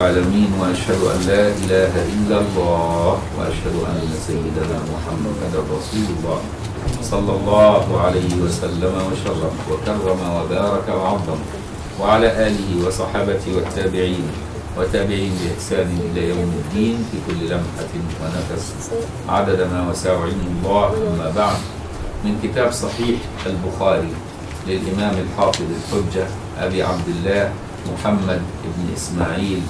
العالمين وأشهد أن لا إله إلا الله وأشهد أن سيدنا محمدا رسول الله صلى الله عليه وسلم وشرف وكرم وبارك وعظم وعلى آله وصحابته والتابعين وتابعين بإحسان إلى يوم الدين في كل لمحة ونفس عدد ما وسع علم الله أما بعد من كتاب صحيح البخاري للإمام الحافظ الحجة أبي عبد الله محمد بن إسماعيل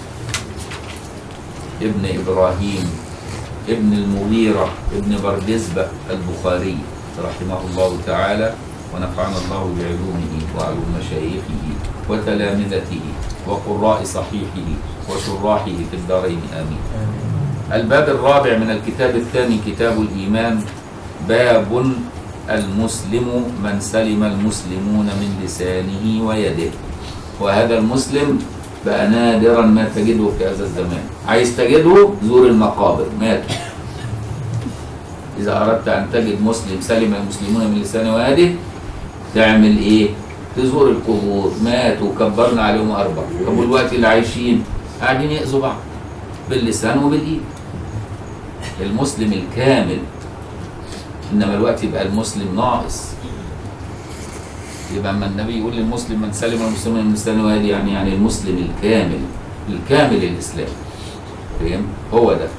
ابن إبراهيم ابن المغيرة ابن بردزبة البخاري رحمه الله تعالى ونفعنا الله بعلومه وعلوم مشايخه وتلامذته وقراء صحيحه وشراحه في الدارين آمين الباب الرابع من الكتاب الثاني كتاب الإيمان باب المسلم من سلم المسلمون من لسانه ويده وهذا المسلم بقى نادرا ما تجده في هذا الزمان عايز تجده زور المقابر مات إذا أردت أن تجد مسلم سلم المسلمون من لسانه ويده تعمل إيه؟ تزور القبور ماتوا وكبرنا عليهم أربع طب والوقت اللي عايشين قاعدين يأذوا بعض باللسان وبالإيد المسلم الكامل إنما الوقت يبقى المسلم ناقص يبقى اما النبي يقول للمسلم من سلم المسلمين من لسانه ويده يعني يعني المسلم الكامل الكامل الاسلام فاهم هو ده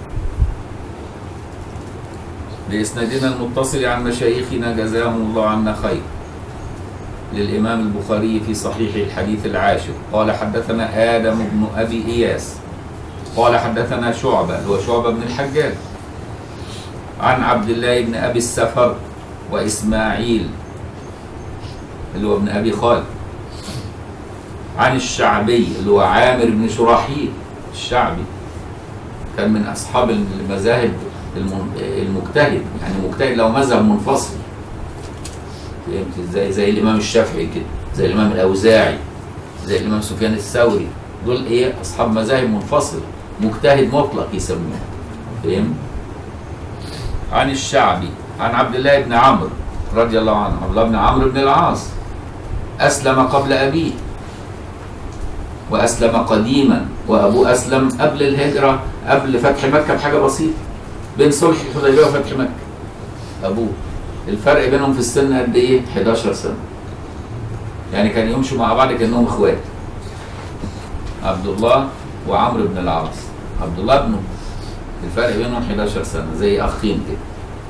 بإسنادنا المتصل عن مشايخنا جزاهم الله عنا خير للإمام البخاري في صحيح الحديث العاشر قال حدثنا آدم بن أبي إياس قال حدثنا شعبة هو شعبة بن الحجاج عن عبد الله بن أبي السفر وإسماعيل اللي هو ابن ابي خالد عن الشعبي اللي هو عامر بن شراحيل الشعبي كان من اصحاب المذاهب المجتهد يعني مجتهد لو مذهب منفصل فهمت ازاي زي الامام الشافعي كده زي الامام الاوزاعي زي الامام سفيان الثوري دول ايه اصحاب مذاهب منفصله مجتهد مطلق يسموه فهم عن الشعبي عن عبد الله بن عمرو رضي الله عنه عبد الله بن عمرو بن العاص أسلم قبل أبيه وأسلم قديما وأبوه أسلم قبل الهجرة قبل فتح مكة بحاجة بسيطة بين صلح الحديبية وفتح مكة أبوه الفرق بينهم في السن قد إيه؟ 11 سنة يعني كانوا يمشوا مع بعض كأنهم إخوات عبد الله وعمرو بن العاص عبد الله ابنه الفرق بينهم 11 سنة زي أخين كده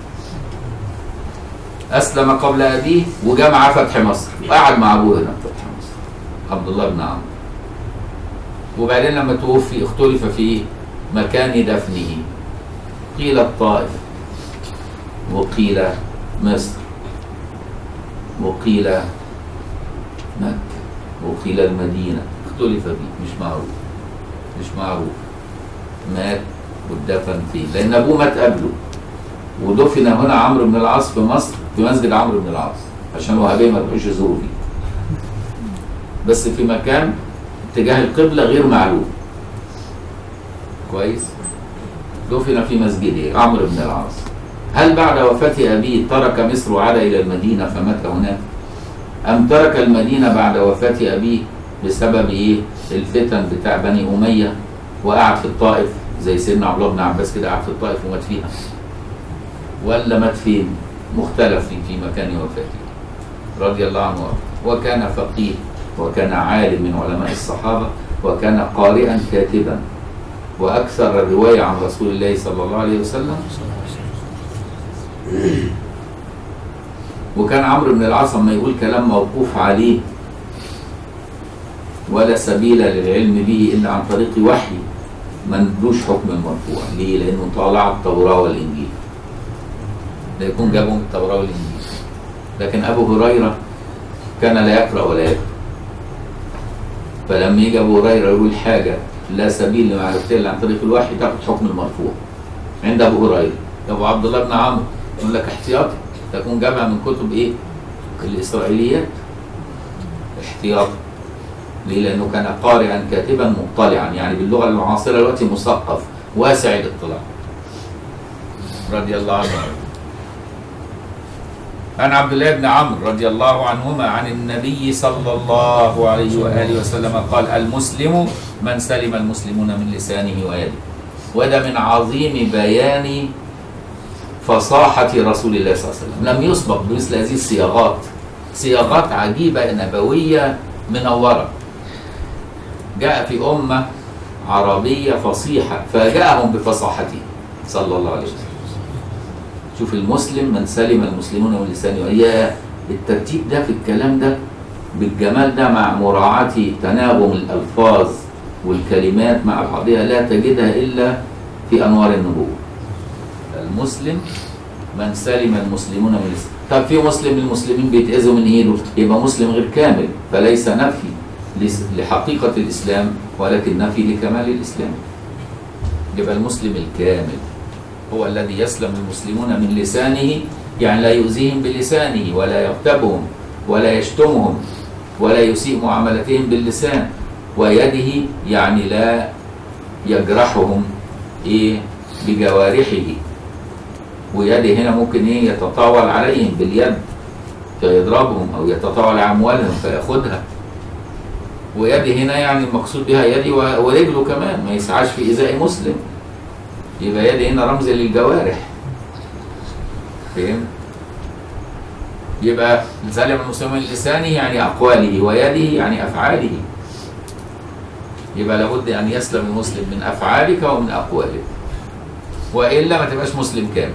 أسلم قبل أبيه وجمع فتح مصر وقعد مع أبوه هنا في فتح مصر عبد الله بن عمرو وبعدين لما توفي اختلف في مكان دفنه قيل الطائف وقيل مصر وقيل مكة وقيل المدينة اختلف فيه مش معروف مش معروف مات واتدفن فيه لأن أبوه مات قبله ودفن هنا عمرو بن العاص في مصر في مسجد عمرو بن العاص عشان الوهابيه ما يروحوش يزوروا فيه بس في مكان اتجاه القبله غير معلوم كويس دفن في مسجده عمرو بن العاص هل بعد وفاة أبيه ترك مصر وعاد إلى المدينة فمات هناك؟ أم ترك المدينة بعد وفاة أبيه بسبب إيه؟ الفتن بتاع بني أمية وقعد في الطائف زي سيدنا عبد الله بن عباس كده قعد في الطائف ومات فيها ولا مات فين مختلف في, في مكان وفاته رضي الله عنه وكان فقيه وكان عالم من علماء الصحابة وكان قارئا كاتبا وأكثر الرواية عن رسول الله صلى الله عليه وسلم وكان عمرو بن العاص لما يقول كلام موقوف عليه ولا سبيل للعلم به إلا عن طريق وحي مندوش حكم المرفوع ليه؟ لأنه طالع التوراة والإنجيل لا يكون جابهم التوراة والإنجيل لكن أبو هريرة كان لا يقرأ ولا يكتب فلما يجي أبو هريرة يقول حاجة لا سبيل لمعرفتها إلا عن طريق الوحي تاخد حكم المرفوع عند أبو هريرة أبو عبد الله بن عمرو يقول لك احتياطي تكون جامع من كتب إيه؟ الإسرائيليات احتياطي ليه؟ لأنه كان قارئا كاتبا مطلعا يعني باللغة المعاصرة دلوقتي مثقف واسع الاطلاع رضي الله عنه عن عبد الله بن عمرو رضي الله عنهما عن النبي صلى الله عليه وآله وسلم قال المسلم من سلم المسلمون من لسانه ويده وده من عظيم بيان فصاحة رسول الله صلى الله عليه وسلم لم يسبق بمثل هذه الصياغات صياغات عجيبة نبوية منورة جاء في أمة عربية فصيحة فجاءهم بفصاحته صلى الله عليه وسلم شوف المسلم من سلم المسلمون من لسانه يا الترتيب ده في الكلام ده بالجمال ده مع مراعاة تناغم الألفاظ والكلمات مع بعضها لا تجدها إلا في أنوار النبوة المسلم من سلم المسلمون من لسانه طب في مسلم المسلمين بيتأذوا من ايده يبقى مسلم غير كامل فليس نفي لس- لحقيقة الإسلام ولكن نفي لكمال الإسلام يبقى المسلم الكامل هو الذي يسلم المسلمون من لسانه يعني لا يؤذيهم بلسانه ولا يغتابهم ولا يشتمهم ولا يسيء معاملتهم باللسان ويده يعني لا يجرحهم ايه بجوارحه ويده هنا ممكن ايه يتطاول عليهم باليد فيضربهم او يتطاول على اموالهم فياخذها ويدي هنا يعني المقصود بها يدي و- ورجله كمان ما يسعاش في ايذاء مسلم يبقى يدي هنا رمز للجوارح فهم يبقى سلم المسلم من لسانه يعني اقواله ويده يعني افعاله يبقى لابد ان يسلم المسلم من افعالك ومن اقوالك والا ما تبقاش مسلم كامل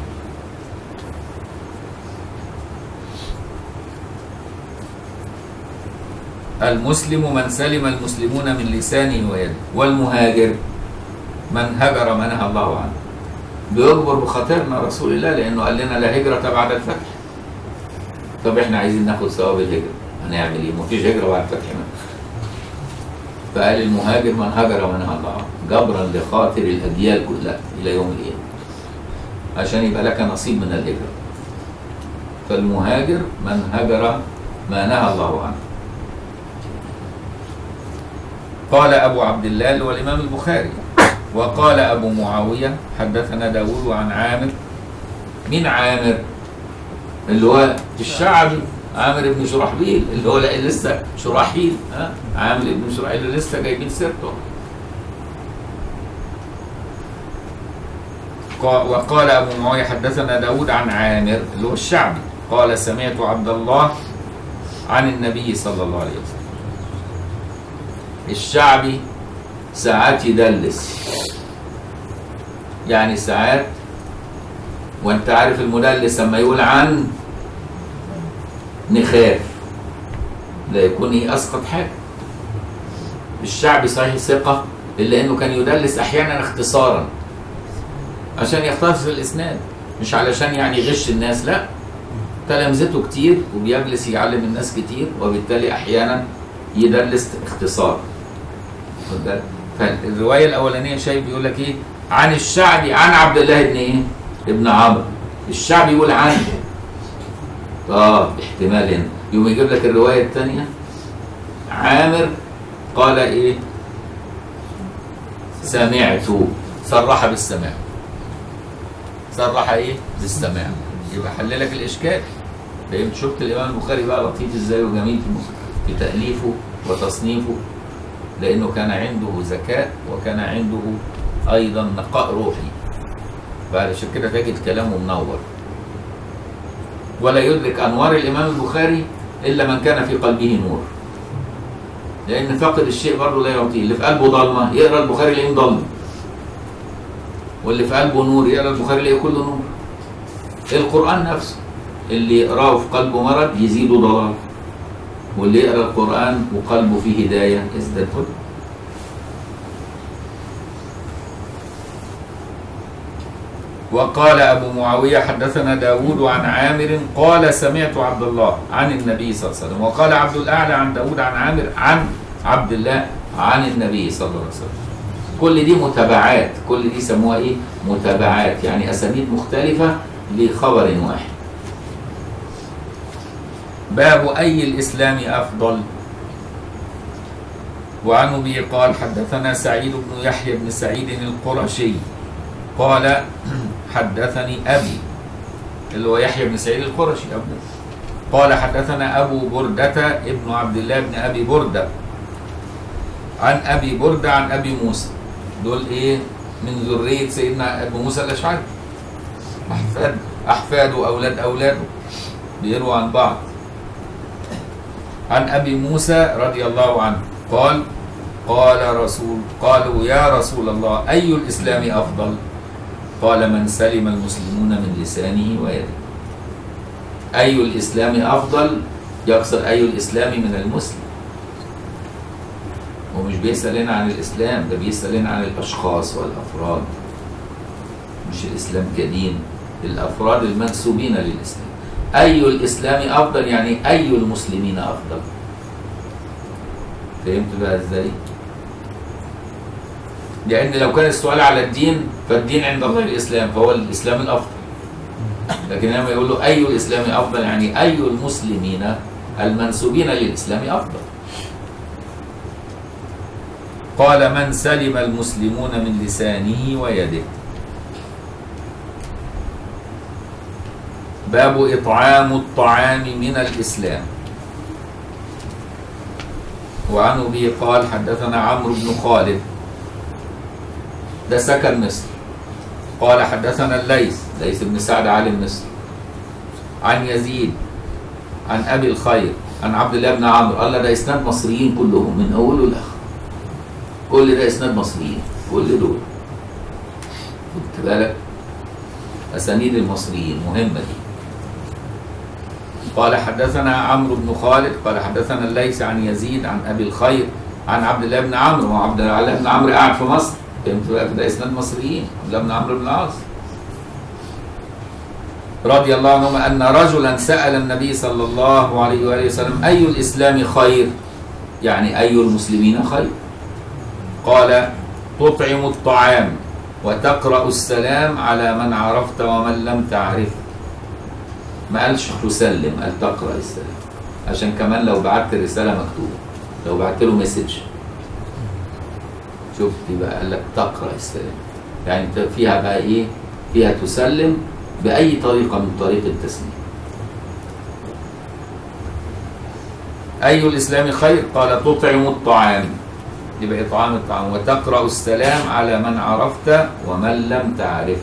المسلم من سلم المسلمون من لسانه ويده والمهاجر من هجر ما نهى الله عنه بيجبر بخاطرنا رسول الله لانه قال لنا لا هجرة بعد الفتح طب احنا عايزين ناخد ثواب الهجرة هنعمل ايه؟ مفيش هجرة بعد الفتح فقال المهاجر من هجر ما نهى الله عنه جبرا لخاطر الاجيال كلها الى يوم القيامة عشان يبقى لك نصيب من الهجرة فالمهاجر من هجر ما نهى الله عنه قال أبو عبد الله اللي هو الإمام البخاري وقال أبو معاوية حدثنا داود عن عامر مين عامر اللي هو الشعبي عامر بن شرحبيل اللي هو لسه شراحيل ها عامر بن شرحيل اللي لسه جايبين سيرته قا- وقال أبو معاوية حدثنا داود عن عامر اللي هو الشعبي قال سمعت عبد الله عن النبي صلى الله عليه وسلم الشعبي ساعات يدلس يعني ساعات وانت عارف المدلس لما يقول عن نخاف لا يكون ايه اسقط حاجه الشعبي صحيح ثقه الا انه كان يدلس احيانا اختصارا عشان يختصر الاسناد مش علشان يعني يغش الناس لا تلامذته كتير وبيجلس يعلم الناس كتير وبالتالي احيانا يدلس اختصار خد بالك؟ فالروايه الاولانيه شايف بيقول لك ايه عن الشعبي عن عبد الله بن ايه ابن عمرو الشعبي يقول عن اه احتمال هنا يقوم يجيب لك الروايه الثانيه عامر قال ايه سمعت صرح بالسماع صرح ايه بالسماع يبقى حل لك الاشكال فهمت شفت الامام البخاري بقى لطيف ازاي وجميل في- في تاليفه وتصنيفه لانه كان عنده ذكاء وكان عنده ايضا نقاء روحي فعشان كده تجد كلامه منور ولا يدرك انوار الامام البخاري الا من كان في قلبه نور لان فاقد الشيء برضه لا يعطيه اللي في قلبه ضلمه يقرا البخاري يلاقيه مضلم واللي في قلبه نور يقرا البخاري يلاقيه كله نور القران نفسه اللي يقراه في قلبه مرض يزيده ضلال واللي يقرا القران وقلبه فيه هدايه يزداد هدى وقال أبو معاوية حدثنا داود عن عامر قال سمعت عبد الله عن النبي صلى الله عليه وسلم وقال عبد الأعلى عن داود عن عامر عن عبد الله عن النبي صلى الله عليه وسلم كل دي متابعات كل دي سموها ايه متابعات يعني أسانيد مختلفة لخبر واحد باب أي الإسلام أفضل وعن أبي قال حدثنا سعيد بن يحيى بن سعيد القرشي قال حدثني أبي اللي هو يحيى بن سعيد القرشي أبوه قال حدثنا أبو بردة ابن عبد الله بن أبي بردة عن أبي بردة عن أبي موسى دول إيه من ذرية سيدنا أبو موسى الأشعري أحفاد أحفاده وأولاد أولاده بيرووا عن بعض عن أبي موسى رضي الله عنه قال قال رسول قالوا يا رسول الله أي الإسلام أفضل قال من سلم المسلمون من لسانه ويده أي الإسلام أفضل يقصد أي الإسلام من المسلم ومش بيسألنا عن الإسلام ده بيسألنا عن الأشخاص والأفراد مش الإسلام كدين الأفراد المنسوبين للإسلام أي الإسلام أفضل يعني أي المسلمين أفضل فهمت بقى إزاي؟ لأن لو كان السؤال على الدين فالدين عند الله الإسلام فهو الإسلام الأفضل لكن لما يقول له أي الإسلام أفضل يعني أي المسلمين المنسوبين للإسلام أفضل قال من سلم المسلمون من لسانه ويده باب إطعام الطعام من الإسلام وعنه به قال حدثنا عمرو بن خالد ده سكن مصر قال حدثنا الليث ليث بن سعد عالم مصر عن يزيد عن ابي الخير عن عبد الله بن عمرو قال ده اسناد مصريين كلهم من اوله لاخره كل ده اسناد مصريين كل دول خدت بالك اسانيد المصريين مهمه دي قال حدثنا عمرو بن خالد قال حدثنا الليث عن يزيد عن ابي الخير عن عبد الله بن عمرو وعبد الله بن عمرو قاعد في مصر فهمت بقى ده اسناد مصريين عبد الله بن عمرو بن العاص رضي الله عنهما ان رجلا سال النبي صلى الله عليه واله وسلم اي الاسلام خير؟ يعني اي المسلمين خير؟ قال تطعم الطعام وتقرا السلام على من عرفت ومن لم تعرف ما قالش تسلم قال تقرا السلام عشان كمان لو بعت رساله مكتوبه لو بعت له مسج شفت بقى قال لك تقرا السلام يعني انت فيها بقى ايه فيها تسلم باي طريقه من طريق التسليم اي الاسلام خير قال تطعم الطعام يبقى اطعام الطعام وتقرا السلام على من عرفت ومن لم تعرف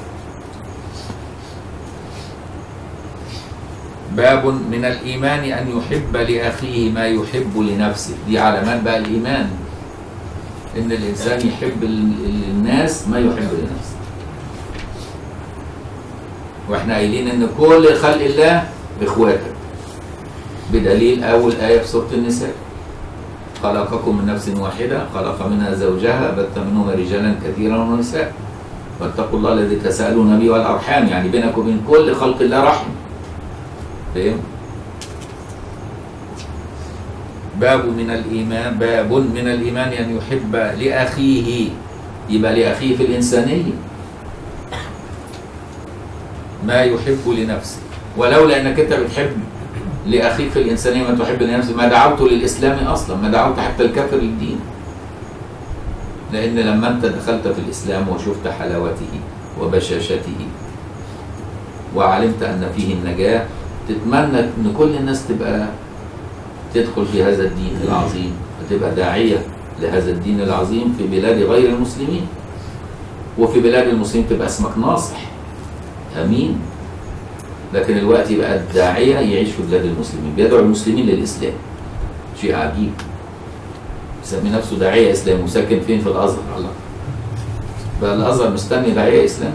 باب من الايمان ان يحب لاخيه ما يحب لنفسه دي علامات بقى الايمان ان الانسان يحب الناس ما يحب لنفسه واحنا قايلين ان كل خلق الله اخواتك بدليل اول ايه في سوره النساء خلقكم من نفس واحده خلق منها زوجها بث منهما رجالا كثيرا ونساء واتقوا الله الذي تسالون به والارحام يعني بينك وبين كل خلق الله رحم فاهم باب من الإيمان باب من الإيمان أن يحب لأخيه يبقى لأخيه في الإنسانية ما يحب لنفسه ولولا أنك أنت بتحب لأخيك في الإنسانية ما تحب لنفسه ما دعوت للإسلام أصلا ما دعوت حتى الكافر للدين لأن لما أنت دخلت في الإسلام وشفت حلاوته وبشاشته وعلمت أن فيه النجاة تتمنى أن كل الناس تبقى تدخل في هذا الدين العظيم وتبقى داعية لهذا الدين العظيم في بلاد غير المسلمين وفي بلاد المسلمين تبقى اسمك ناصح أمين لكن الوقت يبقى الداعية يعيش في بلاد المسلمين بيدعو المسلمين للإسلام شيء عجيب يسمي نفسه داعية إسلامي وساكن فين في الأزهر الله بقى الأزهر مستني داعية إسلامي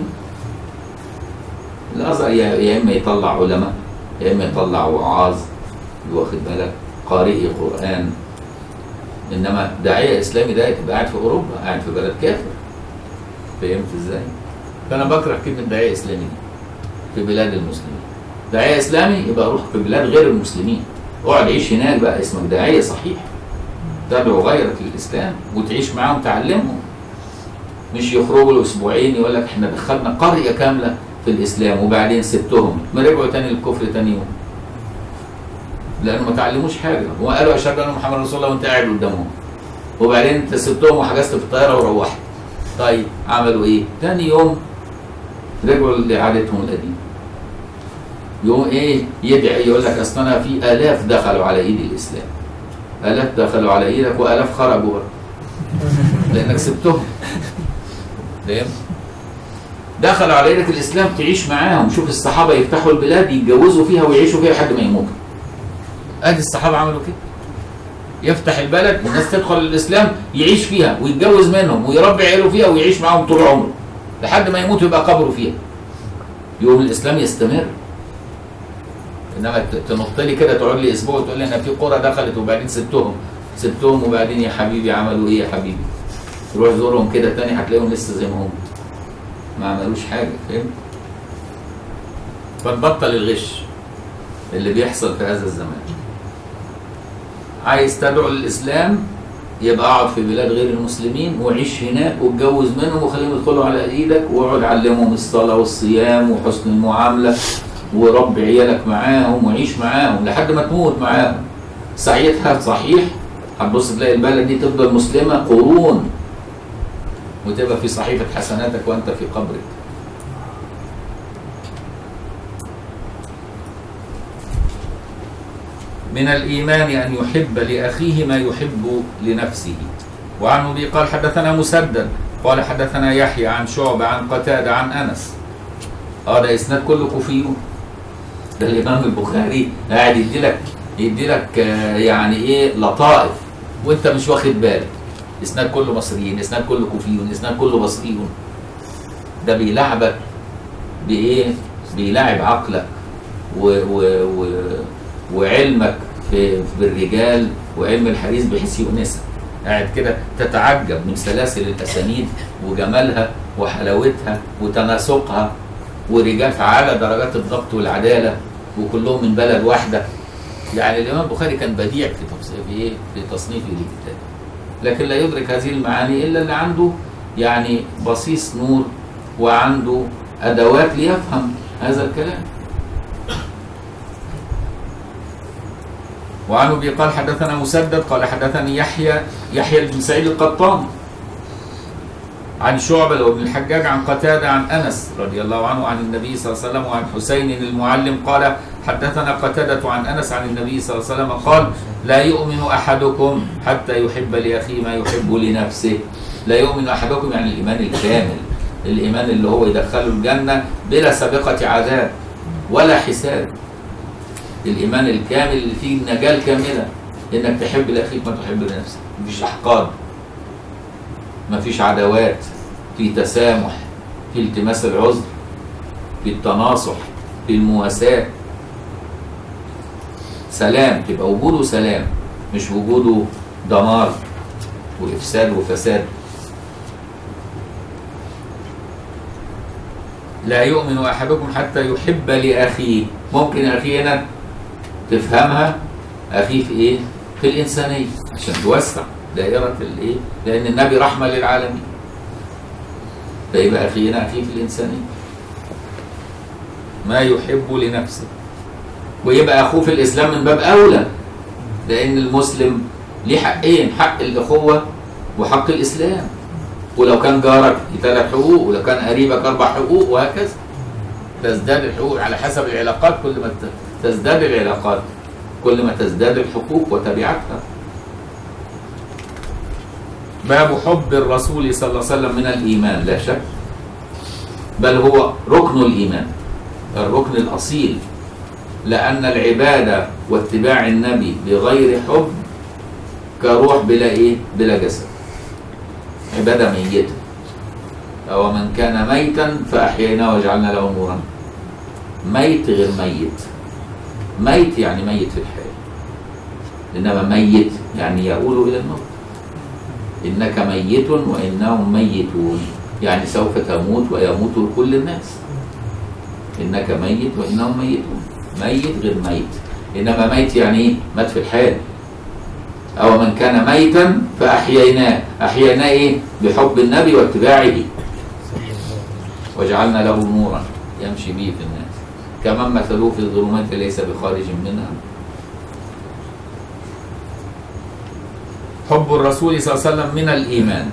الأزهر يا إما يطلع علماء يا إما يطلع وعاظ واخد بالك قارئ قرآن إنما داعية إسلامي ده تبقى قاعد في أوروبا قاعد في بلد كافر فهمت إزاي؟ فأنا بكره كلمة داعية إسلامي دي في بلاد المسلمين داعية إسلامي يبقى روح في بلاد غير المسلمين اقعد عيش هناك بقى اسمك داعية صحيح تدعو غيرك للإسلام وتعيش معاهم تعلمهم مش يخرجوا له أسبوعين يقول لك إحنا دخلنا قرية كاملة في الإسلام وبعدين سبتهم ما رجعوا تاني للكفر تاني يوم لانه ما تعلموش حاجه وقالوا اشهد ان محمد رسول الله وانت قاعد قدامهم وبعدين انت سبتهم وحجزت في الطياره وروحت طيب عملوا ايه؟ تاني يوم رجعوا لعادتهم القديمه يقوم ايه يدعي يقول لك اصل انا في الاف دخلوا على ايد الاسلام الاف دخلوا على ايدك والاف خرجوا بره لانك سبتهم فاهم دخلوا على ايدك الاسلام تعيش معاهم شوف الصحابه يفتحوا البلاد يتجوزوا فيها ويعيشوا فيها لحد ما يموتوا ادي الصحابه عملوا كده يفتح البلد والناس تدخل الاسلام يعيش فيها ويتجوز منهم ويربي عياله فيها ويعيش معاهم طول عمره لحد ما يموت يبقى قبره فيها يوم الاسلام يستمر انما ت- تنط لي كده تقعد لي اسبوع وتقول لي انا في قرى دخلت وبعدين سبتهم سبتهم وبعدين يا حبيبي عملوا ايه يا حبيبي تروح زورهم كده تاني هتلاقيهم لسه زي ما هم ما عملوش حاجه فهمت فتبطل الغش اللي بيحصل في هذا الزمان عايز تدعو للاسلام يبقى اقعد في بلاد غير المسلمين وعيش هناك واتجوز منهم وخليهم يدخلوا على ايدك واقعد علمهم الصلاه والصيام وحسن المعامله ورب عيالك معاهم وعيش معاهم لحد ما تموت معاهم ساعتها صحيح هتبص تلاقي البلد دي تفضل مسلمه قرون وتبقى في صحيفه حسناتك وانت في قبرك من الإيمان أن يحب لأخيه ما يحب لنفسه وعن أبي قال حدثنا مسدد قال حدثنا يحيى عن شعبة عن قتادة عن أنس اه ده إسناد كله كوفيون ده الإمام البخاري قاعد يدي لك يدي لك آه، يعني إيه لطائف وأنت مش واخد بالك إسناد كله مصريين إسناد كله كوفيون إسناد كله بصريون ده بيلعبك بإيه؟ بيلعب عقلك و و و وعلمك في بالرجال وعلم الحديث بحيث يؤنسك قاعد كده تتعجب من سلاسل الاسانيد وجمالها وحلاوتها وتناسقها ورجال في اعلى درجات الضبط والعداله وكلهم من بلد واحده يعني الامام البخاري كان بديع في تفصيل في ايه في تصنيفه للكتاب لكن لا يدرك هذه المعاني الا اللي عنده يعني بصيص نور وعنده ادوات ليفهم هذا الكلام وعن ابي قال حدثنا مسدد قال حدثني يحيى يحيى بن سعيد القطان عن شعبة بن الحجاج عن قتادة عن أنس رضي الله عنه عن النبي صلى الله عليه وسلم وعن حسين المعلم قال حدثنا قتادة عن أنس عن النبي صلى الله عليه وسلم قال لا يؤمن أحدكم حتى يحب لأخيه ما يحب لنفسه لا يؤمن أحدكم يعني الإيمان الكامل الإيمان اللي هو يدخله الجنة بلا سابقة عذاب ولا حساب الإيمان الكامل اللي فيه النجاة الكاملة إنك تحب لأخيك ما تحب لنفسك مفيش أحقاد مفيش عداوات في تسامح في التماس العذر في التناصح في المواساة سلام تبقى وجوده سلام مش وجوده دمار وإفساد وفساد لا يؤمن أحدكم حتى يحب لأخيه ممكن أخيه هنا تفهمها أخيه في إيه؟ في الإنسانية عشان توسع دائرة الإيه؟ لأن النبي رحمة للعالمين فيبقى أخيه هنا أخيه في الإنسانية ما يحب لنفسه ويبقى أخوه في الإسلام من باب أولى لأن المسلم ليه حقين حق الأخوة وحق الإسلام ولو كان جارك ثلاث حقوق ولو كان قريبك أربع حقوق وهكذا تزداد الحقوق على حسب العلاقات كل ما ت- تزداد العلاقات كل ما تزداد الحقوق وتبعاتها باب حب الرسول صلى الله عليه وسلم من الإيمان لا شك بل هو ركن الإيمان الركن الأصيل لأن العبادة واتباع النبي بغير حب كروح بلا إيه؟ بلا جسد عبادة ميتة أو من كان ميتا فأحييناه وجعلنا له نورا ميت غير ميت ميت يعني ميت في الحياة إنما ميت يعني يؤول إلى الموت إنك ميت وإنهم ميتون يعني سوف تموت ويموت كل الناس إنك ميت وإنهم ميتون ميت غير ميت إنما ميت يعني إيه؟ مات في الحال أو من كان ميتا فأحييناه أحييناه إيه؟ بحب النبي واتباعه وجعلنا له نورا يمشي به في الناس كمن مثلوه في الظلمات ليس بخارج منها حب الرسول صلى الله عليه وسلم من الإيمان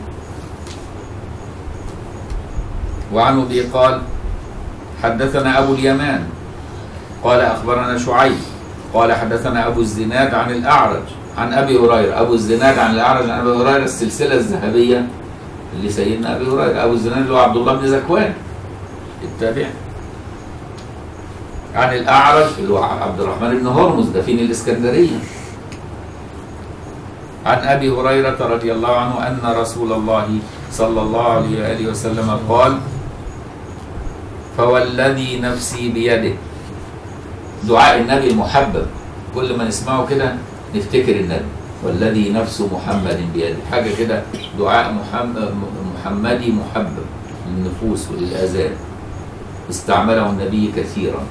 وعن أبي قال حدثنا أبو اليمان قال أخبرنا شعيب قال حدثنا أبو الزناد عن الأعرج عن أبي هريرة أبو الزناد عن الأعرج عن أبي هريرة السلسلة الذهبية اللي سيدنا أبي هريرة أبو الزناد اللي هو عبد الله بن زكوان التابعي عن الأعرج اللي هو عبد الرحمن بن هرمز دفين الإسكندرية عن أبي هريرة رضي الله عنه أن رسول الله صلى الله عليه وآله وسلم قال فوالذي نفسي بيده دعاء النبي المحبب كل ما نسمعه كده نفتكر النبي والذي نفس محمد بيده حاجة كده دعاء محمد محمدي محبب للنفوس وللآذان استعمله النبي كثيرا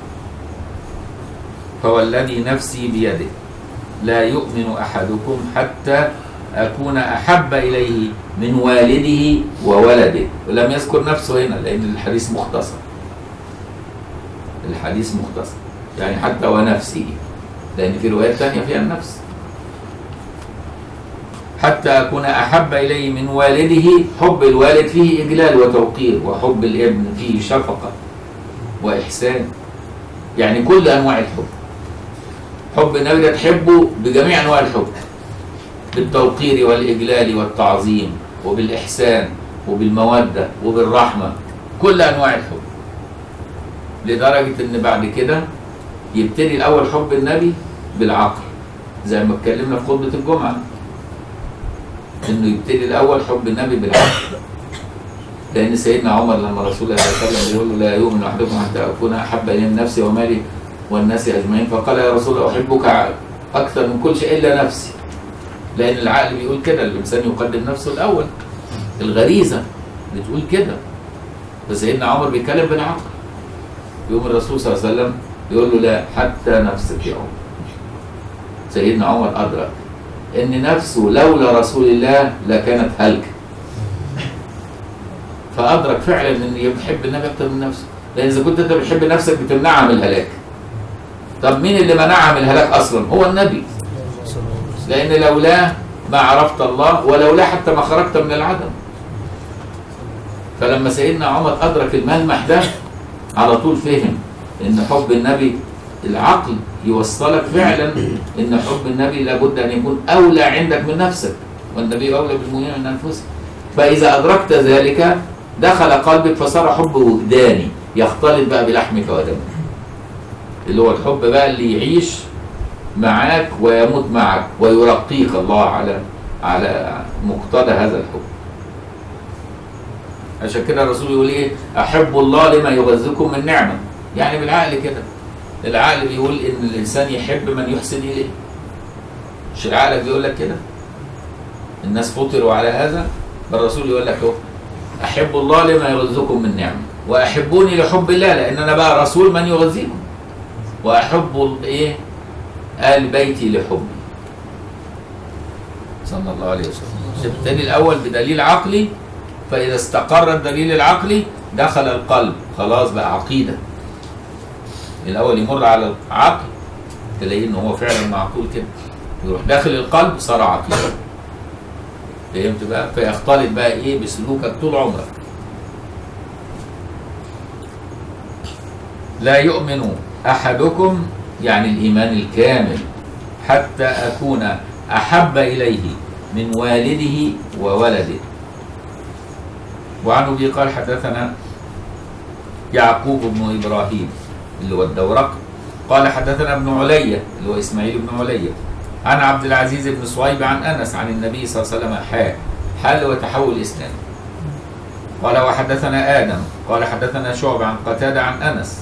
فوالذي نفسي بيده لا يؤمن أحدكم حتى أكون أحب إليه من والده وولده ولم يذكر نفسه هنا لأن الحديث مختصر الحديث مختصر يعني حتى ونفسه لأن في روايات ثانية فيها النفس حتى أكون أحب إليه من والده حب الوالد فيه إجلال وتوقير وحب الابن فيه شفقة وإحسان يعني كل أنواع الحب حب النبي ده تحبه بجميع أنواع الحب بالتوقير والإجلال والتعظيم وبالإحسان وبالمودة وبالرحمة كل أنواع الحب لدرجة إن بعد كده يبتدي الأول حب النبي بالعقل زي ما اتكلمنا في خطبة الجمعة إنه يبتدي الأول حب النبي بالعقل لأن سيدنا عمر لما رسول الله صلى الله عليه وسلم يقول له لا يؤمن أحدكم حتى أكون أحب إليه من نفسي ومالي والناس أجمعين فقال يا رسول الله أحبك أكثر من كل شيء إلا نفسي لأن العقل بيقول كده الإنسان يقدم نفسه الأول الغريزة بتقول كده فسيدنا عمر بيتكلم بالعقل يقوم الرسول صلى الله عليه وسلم يقول له لا حتى نفسك يا عمر سيدنا عمر أدرك إن نفسه لولا رسول الله لكانت هلكة فأدرك فعلا إن يحب النبي أكتر من نفسه لأن إذا كنت أنت بتحب نفسك بتمنعها من الهلاك طب مين اللي منعها من الهلاك أصلا؟ هو النبي لأن لولاه ما عرفت الله ولولاه حتى ما خرجت من العدم فلما سيدنا عمر أدرك الملمح ده على طول فهم إن حب النبي العقل يوصلك فعلا إن حب النبي لابد أن يكون أولى عندك من نفسك والنبي أولى بالمؤمنين من أنفسهم فإذا أدركت ذلك دخل قلبك فصار حب وجداني يختلط بقى بلحمك ودمك اللي هو الحب بقى اللي يعيش معاك ويموت معك ويرقيك الله على على مقتضى هذا الحب عشان كده الرسول يقول ايه احب الله لما يغذكم من نعمه يعني بالعقل كده العقل بيقول ان الانسان يحب من يحسن اليه مش العقل بيقول لك كده الناس فطروا على هذا الرسول يقول لك اهو احب الله لما يغذكم من نعمه واحبوني لحب الله لان انا بقى رسول من يغذيكم واحب ايه آل بيتي لحبي صلى الله عليه وسلم ابتدي الأول بدليل عقلي فإذا استقر الدليل العقلي دخل القلب خلاص بقى عقيدة الأول يمر على العقل تلاقيه إن هو فعلا معقول كده يروح داخل القلب صار عقيدة فهمت بقى فيختلط بقى إيه بسلوكك طول عمرك لا يؤمن أحدكم يعني الإيمان الكامل حتى أكون أحب إليه من والده وولده وعن أبي قال حدثنا يعقوب بن إبراهيم اللي هو الدورق قال حدثنا ابن علية اللي هو إسماعيل بن علية عن عبد العزيز بن صهيب عن أنس عن النبي صلى الله عليه وسلم حال حال وتحول الإسلام قال وحدثنا آدم قال حدثنا شعب عن قتادة عن أنس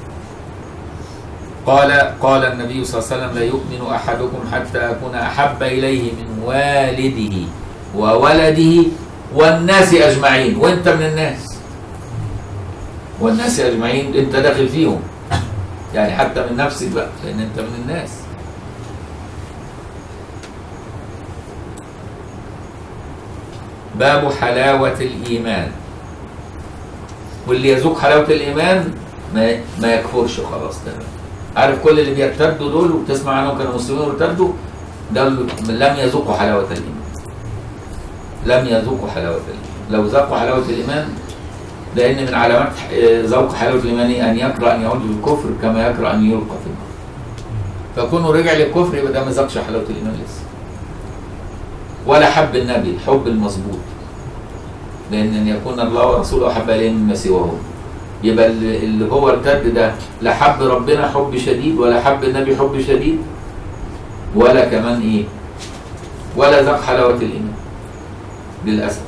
قال قال النبي صلى الله عليه وسلم لا يؤمن احدكم حتى اكون احب اليه من والده وولده والناس اجمعين وانت من الناس والناس اجمعين انت داخل فيهم يعني حتى من نفسك بقى لان انت من الناس باب حلاوة الإيمان واللي يذوق حلاوة الإيمان ما ما يكفرش خلاص تمام عارف كل اللي بيرتدوا دول وبتسمع عنهم كانوا مسلمين وارتدوا ده لم يذوقوا حلاوة الإيمان لم يذوقوا حلاوة الإيمان لو ذاقوا حلاوة الإيمان لأن من علامات آه، ذوق حلاوة الإيمان أن يكره أن يعود للكفر كما يكره أن يلقى في النار فكونه رجع للكفر يبقى ده ما ذاقش حلاوة الإيمان لسه ولا حب النبي الحب المظبوط لأن أن يكون الله ورسوله أحب إليه مما سواه يبقى اللي اللي هو ارتد ده لا حب ربنا حب شديد ولا حب النبي حب شديد ولا كمان إيه ولا ذاق حلاوة الإيمان للأسف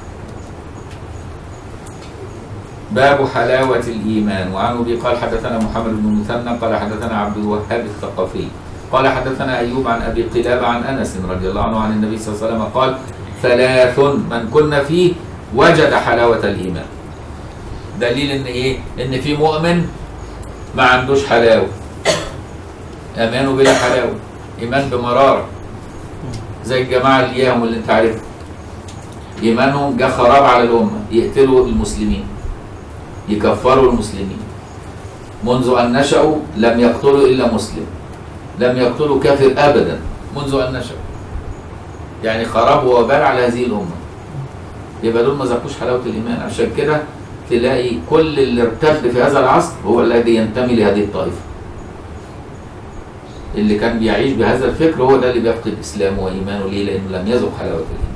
باب حلاوة الإيمان وعن أبي قال حدثنا محمد بن المثنى قال حدثنا عبد الوهاب الثقفي قال حدثنا أيوب عن أبي قلابة عن أنس رضي الله عنه عن النبي صلى الله عليه وسلم قال ثلاث من كنا فيه وجد حلاوة الإيمان دليل إن إيه؟ إن في مؤمن ما عندوش حلاوة أمانه بلا حلاوة إيمان بمرارة زي الجماعة اللي إياهم اللي أنت عارفهم إيمانهم جه خراب على الأمة يقتلوا المسلمين يكفروا المسلمين منذ أن نشأوا لم يقتلوا إلا مسلم لم يقتلوا كافر أبدا منذ أن نشأوا يعني خراب وبال على هذه الأمة يبقى دول ما ذاقوش حلاوة الإيمان عشان كده تلاقي كل اللي ارتد في هذا العصر هو الذي ينتمي لهذه الطائفة اللي كان بيعيش بهذا الفكر هو ده اللي بيفقد إسلامه وإيمانه ليه لأنه لم يذق حلاوة الإيمان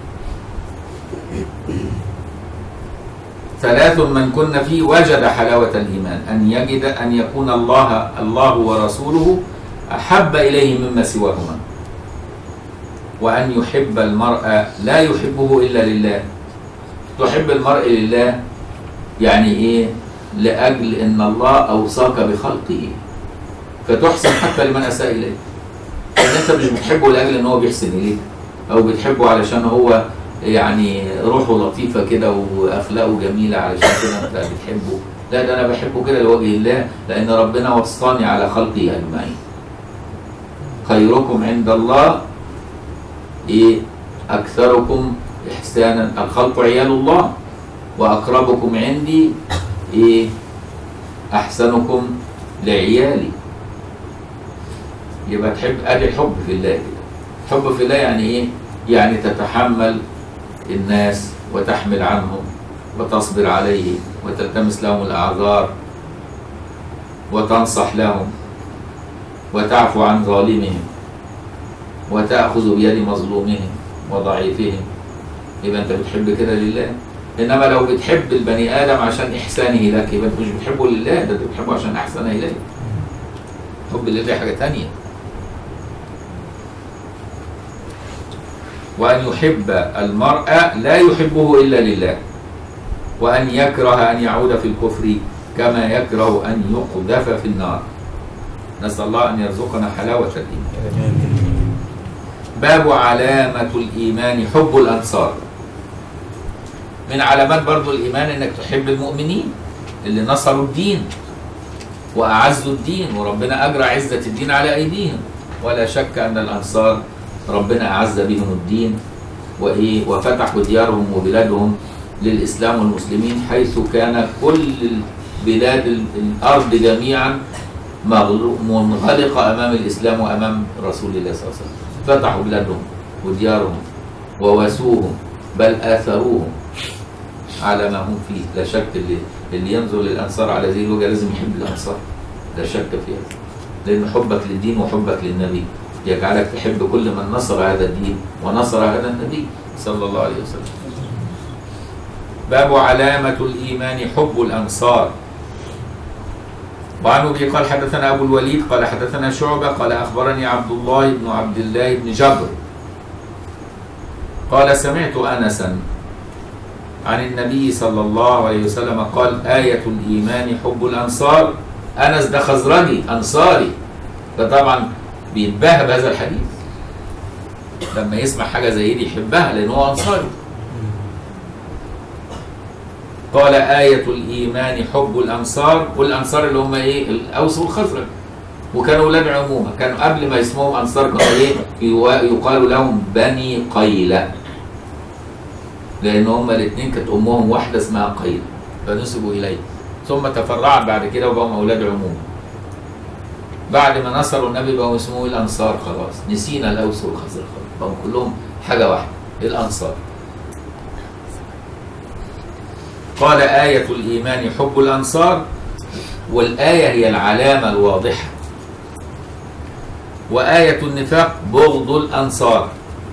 ثلاث من كن فيه وجد حلاوة الإيمان أن يجد أن يكون الله الله ورسوله أحب إليه مما سواهما وأن يحب المرء لا يحبه إلا لله تحب المرء لله يعني إيه لأجل أن الله أوصاك بخلقه فتحسن حتى لمن أساء إليك لأن أنت مش بتحبه لأجل أن هو بيحسن إليك أو بتحبه علشان هو يعني روحه لطيفة كده وأخلاقه جميلة علشان كده أنت بتحبه لا ده أنا بحبه كده لوجه الله لأن ربنا وصاني على خلقه أجمعين خيركم عند الله إيه أكثركم إحسانا الخلق عيال الله وأقربكم عندي إيه أحسنكم لعيالي يبقى تحب أدي الحب في الله كده حب في الله يعني إيه؟ يعني تتحمل الناس وتحمل عنهم وتصبر عليهم وتلتمس لهم الأعذار وتنصح لهم وتعفو عن ظالمهم وتأخذ بيد مظلومهم وضعيفهم يبقى أنت بتحب كده لله إنما لو بتحب البني آدم عشان إحسانه لك يبقى أنت مش بتحبه لله ده أنت بتحبه عشان أحسن إليك حب لله حاجة تانية وأن يحب المرء لا يحبه إلا لله وأن يكره أن يعود في الكفر كما يكره أن يقذف في النار نسأل الله أن يرزقنا حلاوة الإيمان باب علامة الإيمان حب الأنصار من علامات برضو الإيمان أنك تحب المؤمنين اللي نصروا الدين وأعزوا الدين وربنا أجرى عزة الدين على أيديهم ولا شك أن الأنصار ربنا أعز بهم الدين وإيه وفتحوا ديارهم وبلادهم للإسلام والمسلمين حيث كان كل بلاد الأرض جميعا مغلو- منغلقة أمام الإسلام وأمام رسول الله صلى الله عليه وسلم فتحوا بلادهم وديارهم وواسوهم بل آثروهم على ما هم فيه لا شك اللي, اللي ينظر للأنصار على هذه الوجهة لازم يحب الأنصار لا شك في هذا لأن حبك للدين وحبك للنبي يجعلك تحب كل من نصر هذا الدين ونصر هذا النبي صلى الله عليه وسلم باب علامة الإيمان حب الأنصار وعن ابي قال حدثنا ابو الوليد قال حدثنا شعبه قال اخبرني عبد الله بن عبد الله بن جبر قال سمعت انسا عن النبي صلى الله عليه وسلم قال آية الإيمان حب الأنصار أنس ده خزرجي أنصاري ده طبعا بيتباهى بهذا الحديث لما يسمع حاجة زي دي يحبها لأن هو أنصاري قال آية الإيمان حب الأنصار والأنصار اللي هم إيه الأوس والخزرج وكانوا ولاد عمومة كانوا قبل ما اسمهم أنصار كانوا إيه يوا- يقال لهم بني قيلة لأن هم الاثنين كانت أمهم واحدة اسمها قيلة فنسبوا إليه ثم تفرعت بعد كده وبقوا أولاد عمومة بعد ما نصروا النبي بقوا اسمه الأنصار خلاص نسينا الأوس والخزرج خلاص بقوا كلهم حاجة واحدة الأنصار قال آية الإيمان حب الأنصار والآية هي العلامة الواضحة وآية النفاق بغض الأنصار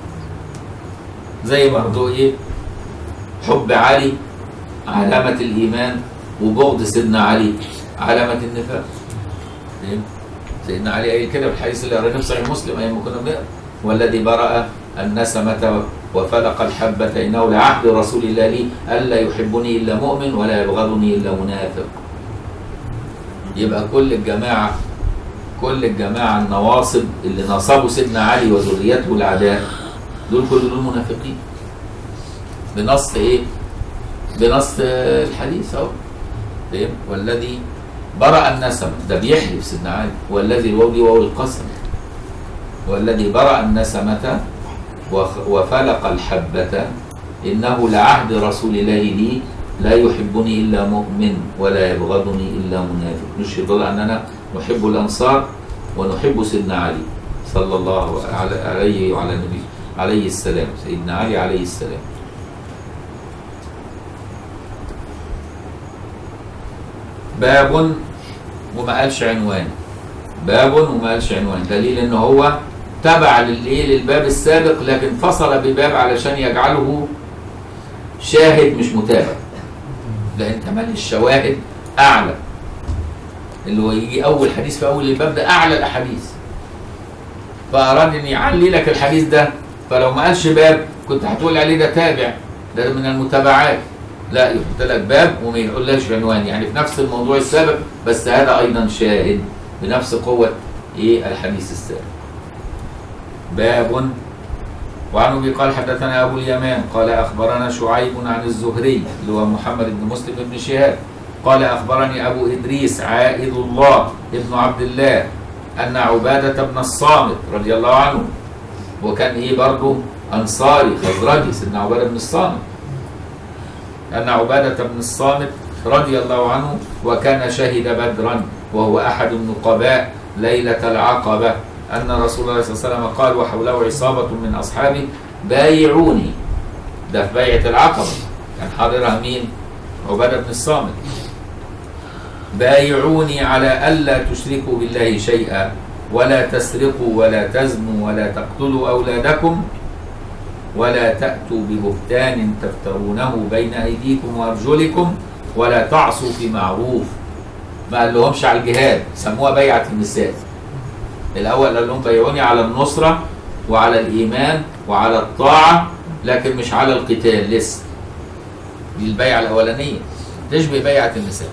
زي برضو إيه حب علي علامة الإيمان وبغض سيدنا علي علامة النفاق فاهم؟ سيدنا علي قايل كده في الحديث اللي قريناه في صحيح مسلم أيام ما كنا بنقرا والذي برأ النسمة وفلق الحبة إنه لعهد رسول الله لي ألا يحبني إلا مؤمن ولا يبغضني إلا منافق يبقى كل الجماعة كل الجماعة النواصب اللي نصبوا سيدنا علي وذريته الأعداء دول كل دول منافقين بنص إيه؟ بنص الحديث أهو فاهم؟ والذي برأ النسمة ده بيحلف سيدنا علي والذي الواو دي واو القسم والذي برأ النسمة وخ- وفلق الحبة إنه لعهد رسول الله لي لا يحبني إلا مؤمن ولا يبغضني إلا منافق نشهد الله أننا نحب الأنصار ونحب سيدنا علي صلى الله على- عليه وعلى النبي عليه السلام سيدنا علي عليه السلام باب وما قالش عنوان باب وما قالش عنوان دليل ان هو تبع للايه للباب السابق لكن فصل بباب علشان يجعله شاهد مش متابع لان كمان الشواهد اعلى اللي هو يجي اول حديث في اول الباب ده اعلى الاحاديث فاراد ان يعلي لك الحديث ده فلو ما قالش باب كنت هتقول عليه ده تابع ده من المتابعات لا يحط لك باب وما يقولكش عنوان يعني في نفس الموضوع السابق بس هذا ايضا شاهد بنفس قوه ايه الحديث السابق باب وعن ابي قال حدثنا ابو اليمان قال اخبرنا شعيب عن الزهري اللي هو محمد بن مسلم بن شهاب قال اخبرني ابو ادريس عائد الله ابن عبد الله ان عباده بن الصامت رضي الله عنه وكان ايه برضه انصاري خزرجي سيدنا عباده بن الصامت أن عبادة بن الصامت رضي الله عنه وكان شهد بدرا وهو أحد النقباء ليلة العقبة أن رسول الله صلى الله عليه وسلم قال وحوله عصابة من أصحابه بايعوني ده في بيعة العقبة كان حاضرها مين؟ عبادة بن الصامت بايعوني على ألا تشركوا بالله شيئا ولا تسرقوا ولا تزنوا ولا تقتلوا أولادكم ولا تأتوا ببهتان تفترونه بين أيديكم وأرجلكم ولا تعصوا في معروف ما قال لهمش على الجهاد سموها بيعة النساء الأول قال لهم بيعوني على النصرة وعلى الإيمان وعلى الطاعة لكن مش على القتال لسه دي البيعة الأولانية تشبه بيعة النساء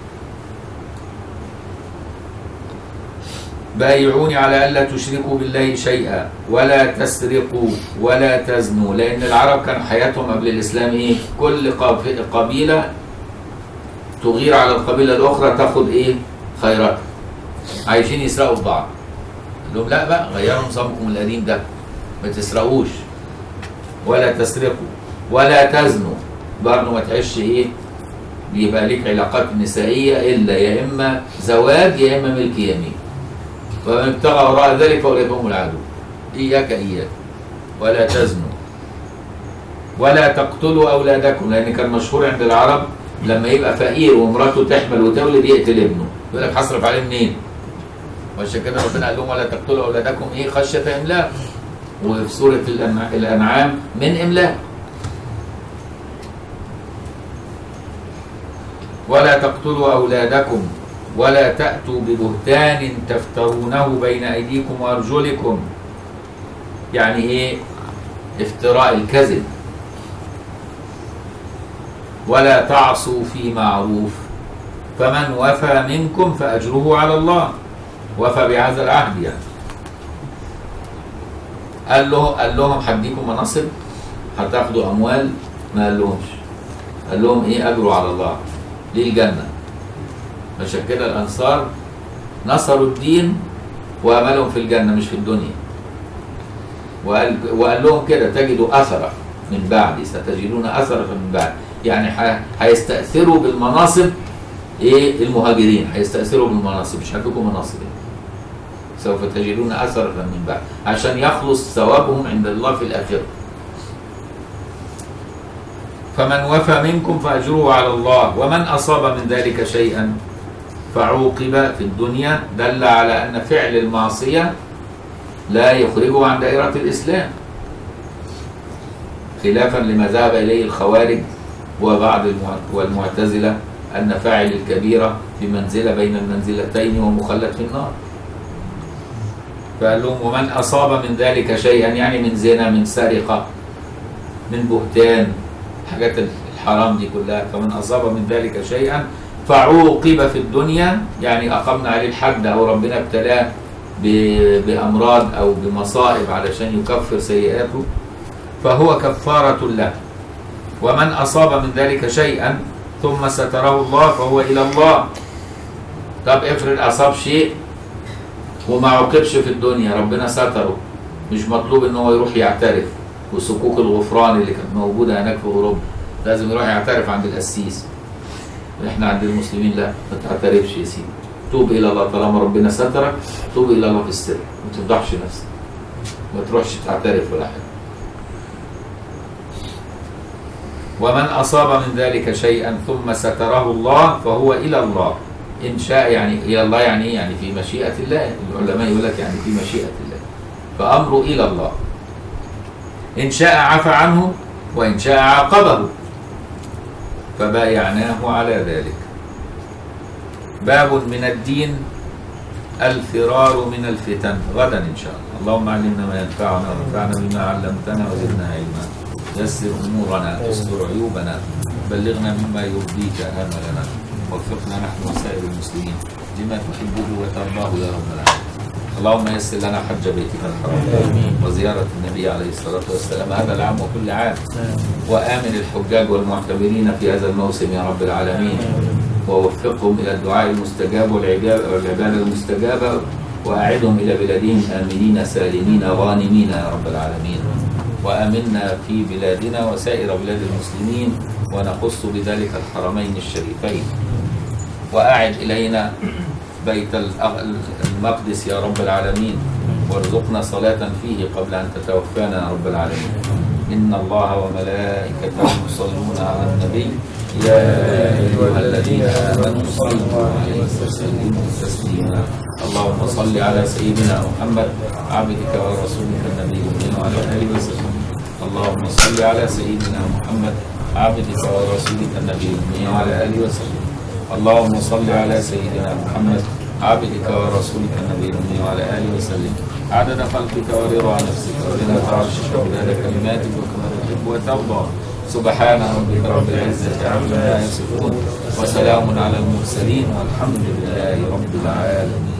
بايعوني على ألا تشركوا بالله شيئا ولا تسرقوا ولا تزنوا لأن العرب كان حياتهم قبل الإسلام إيه؟ كل قب- قبيلة تغير على القبيلة الأخرى تاخد إيه؟ خيراتها عايشين يسرقوا في بعض قال لهم لا بقى غيروا نظامكم القديم ده ما تسرقوش ولا تسرقوا ولا تزنوا برضه ما تعيش إيه؟ بيبقى ليك علاقات نسائية إلا يا إما زواج يا إما ملك يمين ومن ابتغى وراء ذلك فاولئك هم العدو اياك اياك ولا تزنوا ولا تقتلوا اولادكم لان كان مشهور عند العرب لما يبقى فقير ومراته تحمل وتولد يقتل ابنه يقول لك هصرف عليه منين؟ وعشان كده ربنا قال لهم ولا تقتلوا اولادكم ايه خشيه املاق وفي سوره الأنع- الانعام من املاق ولا تقتلوا أولادكم ولا تأتوا ببهتان تفترونه بين أيديكم وأرجلكم يعني إيه افتراء الكذب ولا تعصوا في معروف فمن وفى منكم فأجره على الله وفى بهذا العهد يعني قال له قال لهم هديكم مناصب هتاخدوا أموال ما قال لهمش قال لهم إيه أجروا على الله ليه الجنة عشان كده الأنصار نصروا الدين وأملهم في الجنة مش في الدنيا وقال, وقال لهم كده تجدوا أثرا من بعدي ستجدون أثرا من بعد يعني ح- هيستأثروا بالمناصب إيه المهاجرين هيستأثروا بالمناصب مش هدوكم مناصب يعني. سوف تجدون أثرا من بعد عشان يخلص ثوابهم عند الله في الآخرة فمن وفى منكم فأجره على الله ومن أصاب من ذلك شيئا فعوقب في الدنيا دل على أن فعل المعصية لا يخرجه عن دائرة الإسلام خلافا لما ذهب إليه الخوارج وبعض المع- والمعتزلة أن فاعل الكبيرة في منزلة بين المنزلتين ومخلد في النار فقال لهم ومن أصاب من ذلك شيئا يعني من زنا من سرقة من بهتان حاجات الحرام دي كلها فمن أصاب من ذلك شيئا فعوقب في الدنيا يعني أقمنا عليه الحد أو ربنا ابتلاه ب- بأمراض أو بمصائب علشان يكفر سيئاته فهو كفارة له ومن أصاب من ذلك شيئا ثم ستره الله فهو إلى الله طب افرض أصاب شيء وما عوقبش في الدنيا ربنا ستره مش مطلوب ان هو يروح يعترف وصكوك الغفران اللي كانت موجوده هناك في اوروبا لازم يروح يعترف عند القسيس احنا عند المسلمين لا ما تعترفش يا سيدي توب الى الله طالما ربنا سترك توب الى الله في السر ما تفضحش نفسك ما تروحش تعترف ولا حاجه ومن أصاب من ذلك شيئا ثم ستره الله فهو إلى الله إن شاء يعني إلى الله يعني إيه؟ يعني في مشيئة الله العلماء يقول لك يعني في مشيئة الله فأمره إلى الله إن شاء عفى عنه وإن شاء عاقبه فبايعناه على ذلك باب من الدين الفرار من الفتن غدا إن شاء الله اللهم علمنا ما ينفعنا وانفعنا بما علمتنا وزدنا علما يسر أمورنا استر عيوبنا بلغنا مما يرضيك آملنا وفقنا نحن وسائر المسلمين لما تحبه وترضاه يا رب العالمين اللهم يسر لنا حج بيتك الحرام وزيارة النبي عليه الصلاة والسلام هذا العام وكل عام وآمن الحجاج والمعتمرين في هذا الموسم يا رب العالمين ووفقهم إلى الدعاء المستجاب والعجاب- والعبادة المستجابة وأعدهم إلى بلادهم آمنين سالمين غانمين يا رب العالمين وآمنا في بلادنا وسائر بلاد المسلمين ونخص بذلك الحرمين الشريفين وأعد إلينا بيت الأغ- المقدس يا رب العالمين وارزقنا صلاة فيه قبل أن تتوفانا يا رب العالمين إن الله وملائكته يصلون على النبي يا أيها الذين آمنوا صلوا عليه وسلموا تسليما اللهم صل على سيدنا محمد عبدك ورسولك النبي الأمين وعلى آله وسلم اللهم صل على سيدنا محمد عبدك ورسولك النبي الأمين وعلى آله وسلم اللهم صل على سيدنا محمد عبدك ورسولك النبي الأمي وعلى آله وسلم عدد خلقك ورضا نفسك ورضا عرشك ومداد كلماتك وكما تحب وترضى سبحان ربك رب العزة عما يصفون وسلام على المرسلين والحمد لله رب العالمين